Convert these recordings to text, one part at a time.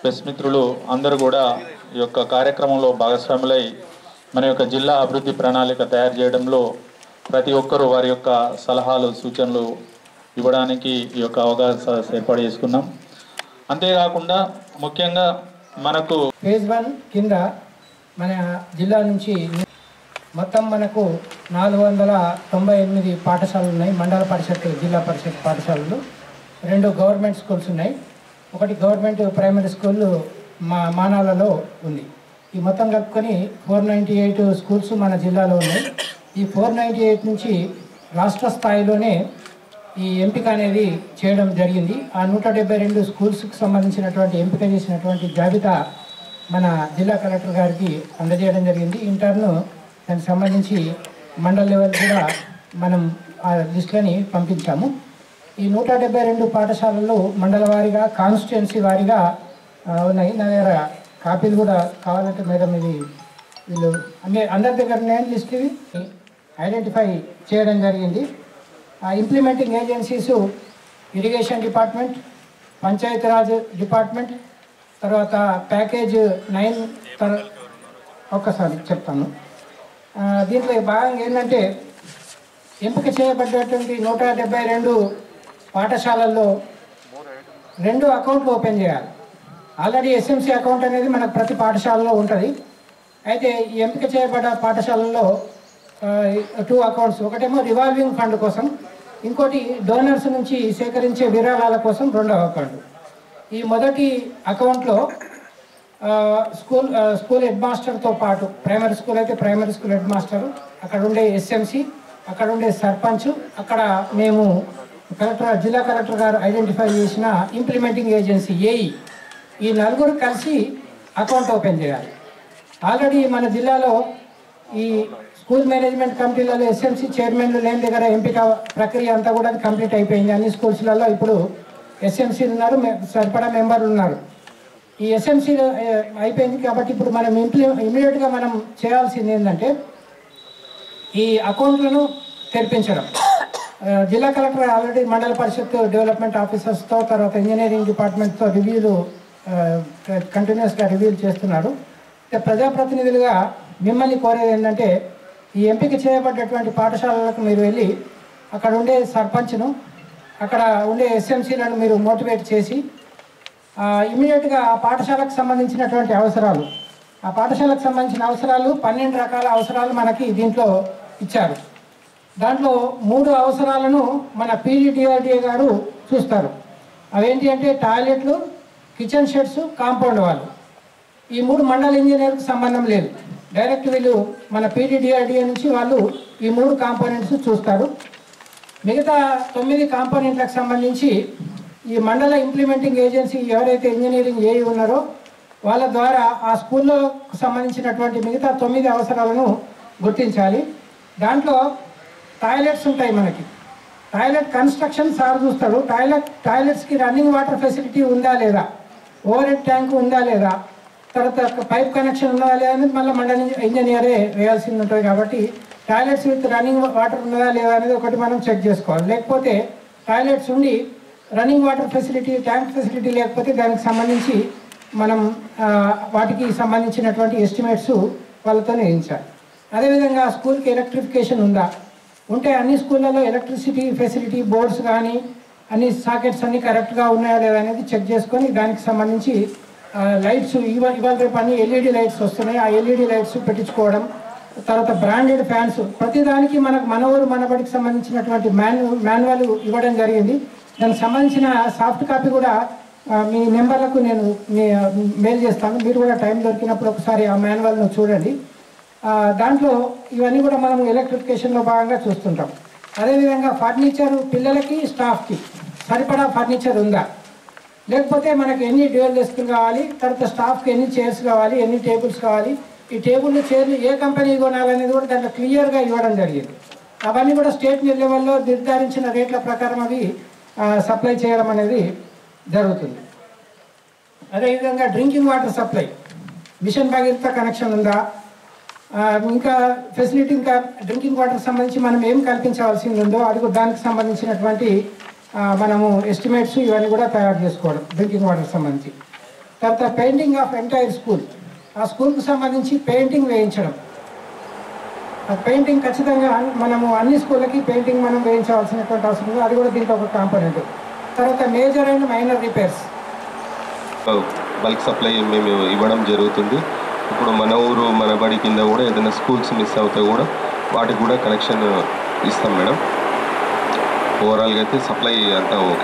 press మిత్రులు అందరూ కూడా ఈ యొక్క కార్యక్రమంలో భాగస్వాములై మన యొక్క జిల్లా అభివృద్ధి ప్రణాళిక తయారు చేయడంలో ప్రతి ఒక్కరూ వారి యొక్క సలహాలు సూచనలు ఇవ్వడానికి ఈ యొక్క అవగాహన సదస్సు ఏర్పాటు చేసుకున్నాం అంతేకాకుండా ముఖ్యంగా మనకు ఫేజ్ వన్ కింద మన జిల్లా నుంచి మొత్తం మనకు నాలుగు వందల తొంభై ఎనిమిది పాఠశాలలు ఉన్నాయి మండల పరిషత్ జిల్లా పరిషత్ పాఠశాలలు రెండు గవర్నమెంట్ స్కూల్స్ ఉన్నాయి ఒకటి గవర్నమెంట్ ప్రైమరీ స్కూల్ మా మానాలలో ఉంది ఈ మొత్తం కలుపుకొని ఫోర్ నైంటీ ఎయిట్ స్కూల్స్ మన జిల్లాలో ఉన్నాయి ఈ ఫోర్ నైంటీ ఎయిట్ నుంచి రాష్ట్ర స్థాయిలోనే ఈ ఎంపిక అనేది చేయడం జరిగింది ఆ నూట డెబ్బై రెండు స్కూల్స్కి సంబంధించినటువంటి ఎంపిక చేసినటువంటి జాబితా మన జిల్లా కలెక్టర్ గారికి అందజేయడం జరిగింది ఇంటర్ను దానికి సంబంధించి మండల్ లెవెల్ కూడా మనం ఆ లిస్టులని పంపించాము ఈ నూట డెబ్బై రెండు పాఠశాలలు మండల వారీగా కాన్స్టిట్యున్సీ వారీగా ఆ, ఉన్నాయి నా దగ్గర కాపీలు కూడా కావాలంటే మేడం ఇది వీళ్ళు అన్ని అందరి దగ్గర నేను లిస్ట్ ఇవి ఐడెంటిఫై చేయడం జరిగింది ఆ implementing agencies irrigation department Panchayati Raj department తర్వాత ప్యాకేజ్ నైన్ తర్ ఒక్కసారి చెప్తాను ఆ, దీంట్లో భాగంగా ఏంటంటే ఎంపిక చేయబడ్డటువంటి నూట డెబ్బై రెండు పాఠశాలల్లో రెండు అకౌంట్లు ఓపెన్ చేయాలి ఆల్రెడీ ఎస్ఎంసీ అకౌంట్ అనేది మనకు ప్రతి పాఠశాలలో ఉంటుంది అయితే ఈ ఎంపిక చేయబడ్డ పాఠశాలల్లో టూ అకౌంట్స్ ఒకటేమో రివాల్వింగ్ ఫండ్ కోసం ఇంకోటి డోనర్స్ నుంచి సేకరించే విరాళాల కోసం రెండవ అకౌంట్ ఈ మొదటి అకౌంట్లో ఆ, స్కూల్ ఆ, స్కూల్ హెడ్ మాస్టర్తో పాటు ప్రైమరీ స్కూల్ అయితే ప్రైమరీ స్కూల్ హెడ్ మాస్టర్ అక్కడ ఉండే ఎస్ఎంసి అక్కడ ఉండే సర్పంచ్ అక్కడ మేము కలెక్టర్ జిల్లా కలెక్టర్ గారు ఐడెంటిఫై చేసిన ఇంప్లిమెంటింగ్ ఏజెన్సీ ఏఈ ఈ నలుగురు కలిసి అకౌంట్ ఓపెన్ చేయాలి ఆల్రెడీ మన జిల్లాలో ఈ స్కూల్ మేనేజ్మెంట్ కమిటీలలో ఎస్ఎంసీ చైర్మన్లు లేని దగ్గర ఎంపిక ప్రక్రియ అంతా కూడా కంప్లీట్ అయిపోయింది అన్ని స్కూల్స్లలో ఇప్పుడు ఎస్ఎంసీలు ఉన్నారు మె- సరిపడా మెంబర్లు ఉన్నారు ఈ ఎస్ఎంసీ అయిపోయింది కాబట్టి ఇప్పుడు మనం ఇంప్లి ఇమీడియట్గా మనం చేయాల్సింది ఏంటంటే ఈ అకౌంట్లను తెరిపించడం ఆ, జిల్లా కలెక్టర్ ఆల్రెడీ మండల పరిషత్ డెవలప్మెంట్ ఆఫీసర్స్తో తర్వాత ఇంజనీరింగ్ డిపార్ట్మెంట్తో రివ్యూలు కంటిన్యూస్గా రివ్యూలు చేస్తున్నాడు అయితే ప్రజాప్రతినిధులుగా మిమ్మల్ని కోరేది ఏంటంటే ఈ ఎంపిక చేయబడ్డటువంటి పాఠశాలలకు మీరు వెళ్ళి అక్కడ ఉండే సర్పంచ్ను అక్కడ ఉండే ఎస్ఎంసీలను మీరు మోటివేట్ చేసి ఇమీడియట్గా ఆ పాఠశాలకు సంబంధించినటువంటి అవసరాలు ఆ పాఠశాలకు సంబంధించిన అవసరాలు పన్నెండు రకాల అవసరాలు మనకి దీంట్లో ఇచ్చారు దాంట్లో మూడు అవసరాలను మన పీజీటీఆర్డీఏ గారు చూస్తారు అవేంటి అంటే టాయిలెట్లు కిచెన్ షెడ్స్ కాంపౌండ్ వాళ్ళు ఈ మూడు మండల ఇంజనీర్కి సంబంధం లేదు డైరెక్ట్ వీళ్ళు మన పీడీడీఆర్డీఏ నుంచి వాళ్ళు ఈ మూడు కాంపోనెంట్స్ చూస్తారు మిగతా తొమ్మిది కాంపోనెంట్లకు సంబంధించి ఈ మండల ఇంప్లిమెంటింగ్ ఏజెన్సీ ఎవరైతే ఇంజనీరింగ్ ఏఈ ఉన్నారో వాళ్ళ ద్వారా ఆ స్కూల్లో సంబంధించినటువంటి మిగతా తొమ్మిది అవసరాలను గుర్తించాలి దాంట్లో టాయిలెట్స్ ఉంటాయి మనకి టాయిలెట్ కన్స్ట్రక్షన్ సార్ చూస్తాడు టాయిలెట్ టాయిలెట్స్కి రన్నింగ్ వాటర్ ఫెసిలిటీ ఉందా లేదా ఓవర్ హెడ్ ట్యాంక్ ఉందా లేదా తర్వాత పైప్ కనెక్షన్ ఉన్నదా లేదా అనేది మళ్ళీ మండల ఇంజనీరే వేయాల్సింది ఉంటుంది కాబట్టి టాయిలెట్స్ విత్ రన్నింగ్ వాటర్ ఉన్నదా లేదా అనేది ఒకటి మనం చెక్ చేసుకోవాలి లేకపోతే టాయిలెట్స్ ఉండి running water facility tank facility లేకపోతే దానికి సంబంధించి మనం ఆ, వాటికి సంబంధించినటువంటి ఎస్టిమేట్స్ వాళ్ళతో వేయించాలి అదేవిధంగా స్కూల్కి ఎలక్ట్రిఫికేషన్ ఉందా ఉంటే అన్ని స్కూళ్ళలో ఎలక్ట్రిసిటీ ఫెసిలిటీ బోర్డ్స్ కానీ అన్ని సాకెట్స్ అన్ని కరెక్ట్గా ఉన్నాయా లేదా అనేది చెక్ చేసుకొని దానికి సంబంధించి లైట్స్ ఇవాళ ఇవాళ రేపు అన్ని ఎల్ఈడి లైట్స్ వస్తున్నాయి ఆ ఎల్ఈడి లైట్స్ పెట్టించుకోవడం తర్వాత బ్రాండెడ్ ఫ్యాన్స్ ప్రతిదానికి మనకు మన ఊరు మనబడికి సంబంధించినటువంటి మాన్యు మాన్యువల్ ఇవ్వడం జరిగింది దానికి సంబంధించిన సాఫ్ట్ కాపీ కూడా ఆ, మీ నెంబర్లకు నేను మీ మెయిల్ చేస్తాను మీరు కూడా టైం దొరికినప్పుడు ఒకసారి ఆ మాన్యువల్ను చూడండి ఆ, దాంట్లో ఇవన్నీ కూడా మనం ఎలక్ట్రిఫికేషన్లో భాగంగా చూస్తుంటాం అదేవిధంగా ఫర్నిచర్ పిల్లలకి స్టాఫ్కి సరిపడా ఫర్నిచర్ ఉందా లేకపోతే మనకి ఎన్ని డ్యూయల్ డెస్క్లు కావాలి తర్వాత స్టాఫ్కి ఎన్ని చైర్స్ కావాలి ఎన్ని టేబుల్స్ కావాలి ఈ టేబుల్ చైర్లు ఏ కంపెనీ కొనాలనేది కూడా దాంట్లో క్లియర్గా ఇవ్వడం జరిగింది అవన్నీ కూడా స్టేట్ లెవెల్లో నిర్ధారించిన రేట్ల ప్రకారం అవి సప్లై చేయడం అనేది జరుగుతుంది అదేవిధంగా drinking water supply mission Bhagiratha connection ఉందా ఆ, ఇంకా ఫెసిలిటీ ఇంకా డ్రింకింగ్ వాటర్ సంబంధించి మనం ఏం కల్పించవలసింది ఉందో అది కూడా దానికి సంబంధించినటువంటి ఆ, మనము ఎస్టిమేట్స్ ఇవన్నీ కూడా తయారు చేసుకోవడం డ్రింకింగ్ వాటర్ సంబంధించి తర్వాత పెయింటింగ్ ఆఫ్ ఎంటైర్ స్కూల్ ఆ స్కూల్కి సంబంధించి పెయింటింగ్ వేయించడం ఆ పెయింటింగ్ ఖచ్చితంగా అన్- మనము అన్ని స్కూళ్ళకి పెయింటింగ్ మనం వేయించవలసినటువంటి అవసరం ఉంది అది కూడా దీంట్లో ఒక కాంపోనెంట్ తర్వాత major and minor repairs bulk supply మేము ఇవ్వడం జరుగుతుంది ఇప్పుడు మన ఊరు మన బడి కింద కూడా ఏదైనా స్కూల్స్ మిస్ అవుతే కూడా వాటికి కూడా కనెక్షన్ ఇస్తాం మేడం ఓవరాల్గా అయితే సప్లై అంతా ఓకే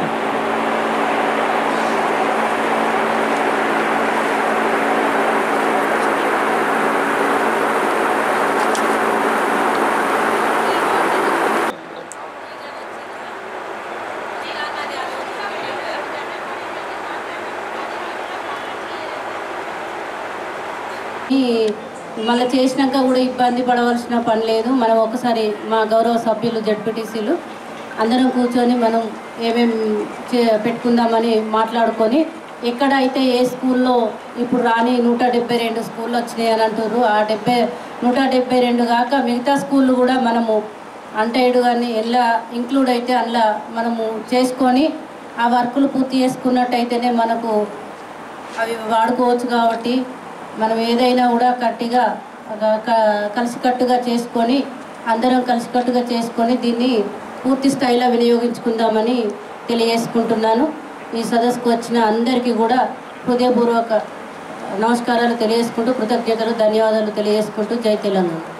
ఈ మళ్ళీ చేసినాక కూడా ఇబ్బంది పడవలసిన పని లేదు మనం ఒకసారి మా గౌరవ సభ్యులు జడ్పీటీసీలు అందరం కూర్చొని మనం ఏమేం చే పెట్టుకుందామని మాట్లాడుకొని ఎక్కడైతే ఏ స్కూల్లో ఇప్పుడు రాని నూట డెబ్బై రెండు స్కూళ్ళు వచ్చినాయి అని అంటారు ఆ డెబ్బై నూట డెబ్బై రెండు కాక మిగతా స్కూళ్ళు కూడా మనము అంటైడు కానీ ఎలా ఇంక్లూడ్ అయితే అందులో మనము చేసుకొని ఆ వర్కులు పూర్తి చేసుకున్నట్టయితేనే మనకు అవి వాడుకోవచ్చు కాబట్టి మనం ఏదైనా కూడా గట్టిగా క- క- కలిసికట్టుగా చేసుకొని అందరం కలిసికట్టుగా చేసుకొని దీన్ని పూర్తి స్థాయిలో వినియోగించుకుందామని తెలియజేసుకుంటున్నాను ఈ సదస్సుకు వచ్చిన అందరికీ కూడా హృదయపూర్వక నమస్కారాలు తెలియజేసుకుంటూ కృతజ్ఞతలు ధన్యవాదాలు తెలియజేసుకుంటూ జై తెలంగాణ